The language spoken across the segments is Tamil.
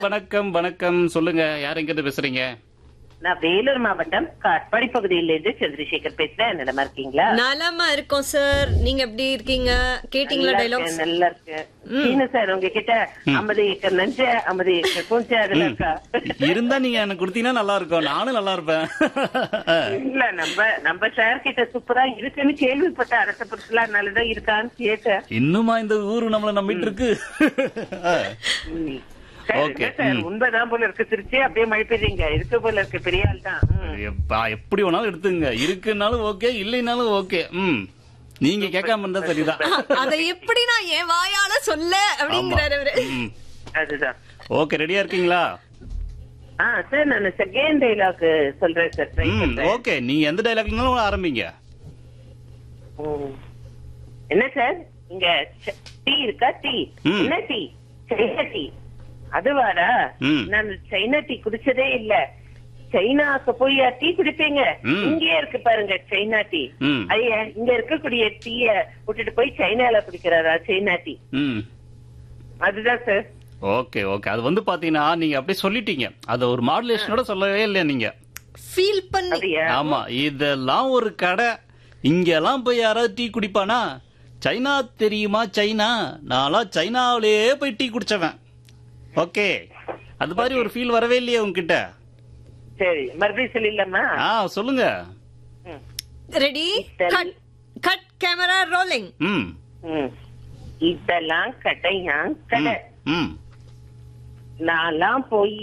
வணக்கம் வணக்கம் சொல்லுங்க யார் எங்க இருந்து பேசுறீங்க நான் வேலூர் மாவட்டம் காட்பாடி பகுதியில இருந்து சந்திரசேகர் பேசுறேன் நிலமா இருக்கீங்களா நலமா இருக்கோம் சார் நீங்க எப்படி இருக்கீங்க கேட்டீங்களா நல்லா டைலாக்ஸ் இருக்கேன், நல்லா இருக்கு சீனு சார் உங்ககிட்ட ஐம்பது ஏக்கர் நஞ்ச ஐம்பது ஏக்கர் பூஞ்ச அதுல இருக்கா இருந்தா நீங்க எனக்கு கொடுத்தீங்கன்னா நல்லா இருக்கும் நானும் நல்லா இருப்பேன் இல்ல நம்ம நம்ம சார் கிட்ட சூப்பரா இருக்குன்னு கேள்விப்பட்ட அரச பொருட்களா நல்லதான் இருக்கான்னு கேட்டேன் இன்னுமா இந்த ஊரு நம்மள நம்பிட்டு இருக்கு ம். சார், Okay, என்ன சார் ம். உண்மைதான் போல இருக்கு திருச்சி அப்படியே மழைப்பீங்க இருக்கு போல இருக்கு பெரிய ஆள் தான் ம். எப்பா, எப்படி வேணாலும் எடுத்துங்க இருக்குனாலும் ஓகே இல்லைனாலும் ஓகே ம் நீங்க கேட்காம இருந்தா சரிதான் அதை எப்படி நான் என் வாயால சொல்ல அப்படிங்கிறாரு அவரு ம். அதுதான் ஓகே ரெடியா இருக்கீங்களா ஆ சார் நான் செகண்ட் டைலாக் சொல்றேன் சார் ட்ரை ம் பண்றேன் ஓகே நீங்க எந்த டைலாக்னாலும் ஆரம்பிங்க ம். என்ன சார் இங்க ச- டீ இருக்கா டீ ம். என்ன டீ சைனா டீ அதுவாடா ம். நான் சைனா டீ குடிச்சதே இல்ல சைனாக்கு போய் டீ குடிப்பீங்க ம். இங்கேயே இருக்கு பாருங்க சைனா டீ ம். ஐயா இங்க இருக்கக்கூடிய டீய விட்டுட்டு போய் சைனால குடிக்கிறாரா சைனா டீ ம் அதுதான் சார் ஓகே ஓகே அது வந்து பாத்தீங்கன்னா நீங்க அப்படியே சொல்லிட்டீங்க அது ஒரு மாடுலேஷனோட சொல்லவே இல்லை நீங்க ஃபீல் பண்ணி அப்படியா ஆமா இதெல்லாம் ஒரு கடை இங்கெல்லாம் போய் யாராவது டீ குடிப்பானா சைனா தெரியுமா சைனா நான்லாம் சைனாவிலேயே போய் டீ குடிச்சவன் ஓகே அது மாதிரி ஒரு ஃபீல் வரவே இல்லையே உங்ககிட்ட சரி மறுபடியும் சொல்லிடலாமா ஆ சொல்லுங்க ம். Ready cut cut camera rolling ம் ம். இதெல்லாம் கடையா கடை ம், ம் நான்லாம் போய்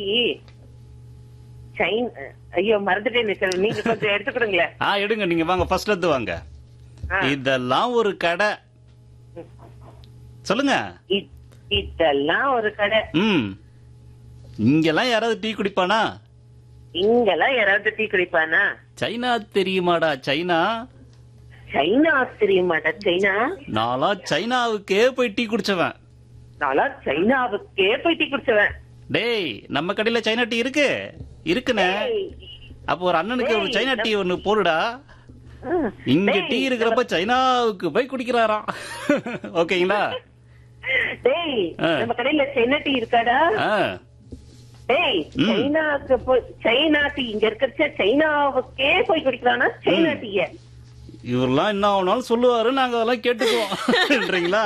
சைன் ஐயோ மறந்துட்டேன் சார் நீங்க கொஞ்சம் எடுத்துக்கிடுங்களேன் ஆ எடுங்க நீங்க வாங்க ஃபர்ஸ்ட் எடுத்து வாங்க ஆ. இதெல்லாம் ஒரு கடை சொல்லுங்க இ- இதெல்லாம் ஒரு கடை ம் இங்கெல்லாம் யாராவது டீ குடிப்பானா இங்கெல்லாம் யாராவது டீ குடிப்பானா சைனா தெரியுமாடா சைனா சைனா தெரியுமாடா சைனா நான்லாம் சைனாவுக்கே போய் டீ குடிச்சவன் நாளா சைனாவுக்கே போய் டீ குடிச்சவன் டேய் நம்ம கடையில சைனா டீ இருக்கு இருக்குண்ணே ஏய், அப்போ ஒரு அண்ணனுக்கு ஒரு டேய், சைனா டீ ஒன்னு போடுடா ஆ, இங்க டேய், டீ இருக்கிறப்ப சைனாவுக்கு போய் குடிக்கிறாராம் ஓகேங்களா டேய் ஆ. நம்ம கடையில சைனா டீ இருக்காடா ஆ, டேய் ம். சைனாக்கு போய் சைனா டீ இங்க இருக்கிற சைனாவுக்கே போய் குடிக்கிறானா சைனா டீய இவரெல்லாம் என்ன ஆனாலும் சொல்லுவாரு நாங்க அதெல்லாம் கேட்டுக்குவோம்ன்றீங்களா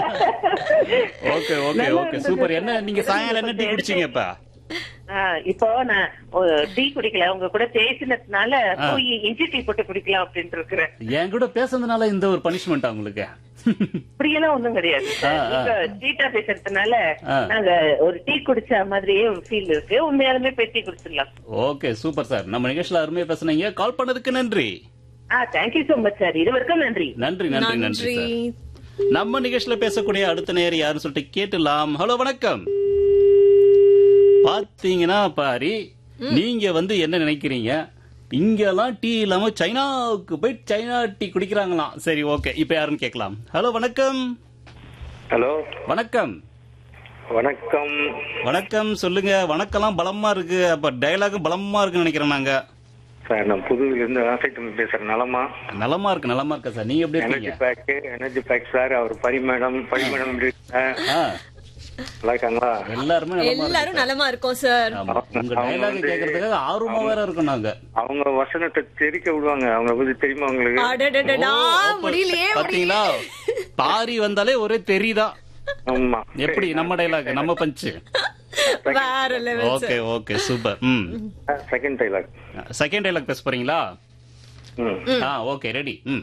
ஓகே ஓகே நல்லா ஓகே இருந்தது. சூப்பர் என்ன நீங்க சாயங்காலம் என்ன டீ குடிச்சீங்க இப்ப ஆ, இப்போ நான் ஒரு டீ குடிக்கல உங்க கூட பேசினதுனால ஆ. போய் இஞ்சி டீ போட்டு குடிக்கலாம் அப்படின்ட்டு இருக்கிறேன் என் கூட பேசுனதுனால இந்த ஒரு பனிஷ்மெண்ட் உங்களுக்கு அப்படியெல்லாம் ஒண்ணும் கிடையாது ஆ, ஆ. இப்ப ஸ்ட்ரீட்டா பேசுறதுனால ஆ. நாங்க ஒரு டீ குடிச்ச மாதிரியே ஒரு ஃபீல் இருக்கு உண்மையாலுமே போய் டீ குடிச்சிடலாம் ஓகே சூப்பர் சார் நம்ம நிகழ்ச்சியில அருமையா பேசுனீங்க கால் பண்ணதுக்கு நன்றி ஆ தேங்க்யூ சோ மச் சார் இது வரைக்கும் நன்றி நன்றி நன்றி நன்றி நன்றி சார் நம்ம நிகழ்ச்சியில பேசக்கூடிய அடுத்த நேர் யாருன்னு சொல்லிட்டு கேட்டுலாம் ஹலோ வணக்கம் பாத்தீங்கன்னா பாரி நீங்க வந்து என்ன நினைக்கிறீங்க இங்கெல்லாம் டீ இல்லாம சைனாவுக்கு போய் சைனா டீ குடிக்கிறாங்களாம் சரி ஓகே இப்ப யாருன்னு கேட்கலாம் ஹலோ வணக்கம் ஹலோ வணக்கம் வணக்கம் வணக்கம் சொல்லுங்க வணக்கம்லாம் பலமா இருக்கு அப்ப டயலாகும் பலமா இருக்குன்னு நினைக்கிறேன் நாங்க சார் நான் புதுவில இருந்து ஆசைட்டு பேசுறேன் நலமா நலமா இருக்கு நலமா இருக்கா சார் நீங்க எப்படி எனர்ஜி இருக்கீங்க பேக் எனர்ஜி பேக் சார் அவர் பரி மேடம் பரி மேடம் எப்படி இருக்காங்க? ஆ, நல்லா இருக்காங்களா எல்லாருமே நலமா இருக்கு எல்லாரும் நலமா இருக்கோம் சார் ஆமா. உங்க டயலாக் கேக்குறதுக்காக ஆர்வமா வேற இருக்கும் நாங்க அவங்க வசனத்தை தெரிக்க விடுவாங்க அவங்க பத்தி தெரியுமா உங்களுக்கு அடடடடா ஓ, அப்ப முடியலையே பாத்தீங்களா பாரி வந்தாலே ஒரே தெரியுதான் ஆமா எப்படி நம்ம டைலாக் நம்ம பஞ்சு வேற லெவல் ஓகே ஓகே சூப்பர் ம் செகண்ட் டைலாக் செகண்ட் டைலாக் பேச போறீங்களா ம் ஆ ஓகே ரெடி ம்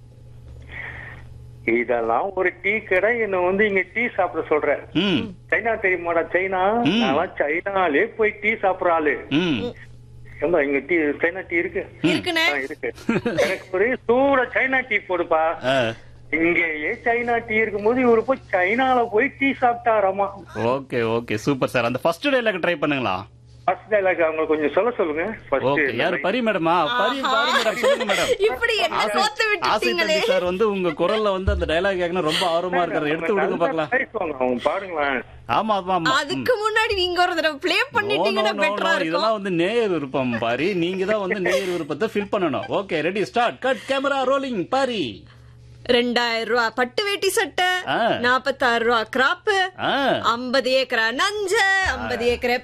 இதெல்லாம் ஒரு டீ கடை என்ன வந்து இங்க டீ சாப்பிட சொல்ற ம் சைனா தெரியுமாடா சைனா ம். நான் சைனாலே போய் டீ சாப்பிடுற ஆளு ம் ஏம்பா இங்க டீ சைனா டீ இருக்கு இருக்குண்ணே ஆ, இருக்கு எனக்கு ஒரு சூட சைனா டீ போடுப்பா ஆ, இங்கேயே சைனா டீ இருக்கும்போது இவரு போய் சைனால போய் டீ சாப்பிட்டாராமா ஓகே ஓகே சூப்பர் சார் அந்த ஃபர்ஸ்ட் டைலாக் ட்ரை பண்ணுங்களா ஃபர்ஸ்ட் டைலாக் அவங்க கொஞ்சம் சொல்ல சொல்லுங்க ஓகே யாரு பரி மேடமா பரி பாரு மேடம் சொல்லுங்க மேடம் இப்படி என்ன கோத்து ஆசை விட்டுட்டீங்களே தம்பி சார் வந்து உங்க குரல்ல வந்து அந்த டைலாக் கேட்கணும் ரொம்ப ஆர்வமா இருக்காரு எடுத்து விடுங்க பாக்கலாம் பேசுவாங்க அவங்க பாருங்களேன் ஆமா ஆமா ஆமா அதுக்கு முன்னாடி நீங்க ஒரு தடவை ப்ளே No, no, பண்ணிட்டீங்கன்னா no, பெட்டரா no. இருக்கும் இதெல்லாம் வந்து நேயர் விருப்பம் பாரி நீங்க தான் வந்து நேயர் விருப்பத்தை ஃபில் பண்ணணும் okay ready start cut camera rolling Paari ரெண்டாயிரம் ரூபா பட்டு வேட்டி சட்டை ஆ. நாப்பத்தாறு ரூபா கிராப்பு ஆ ஐம்பது ஏக்கரா நஞ்ச ஐம்பது ஏக்கரை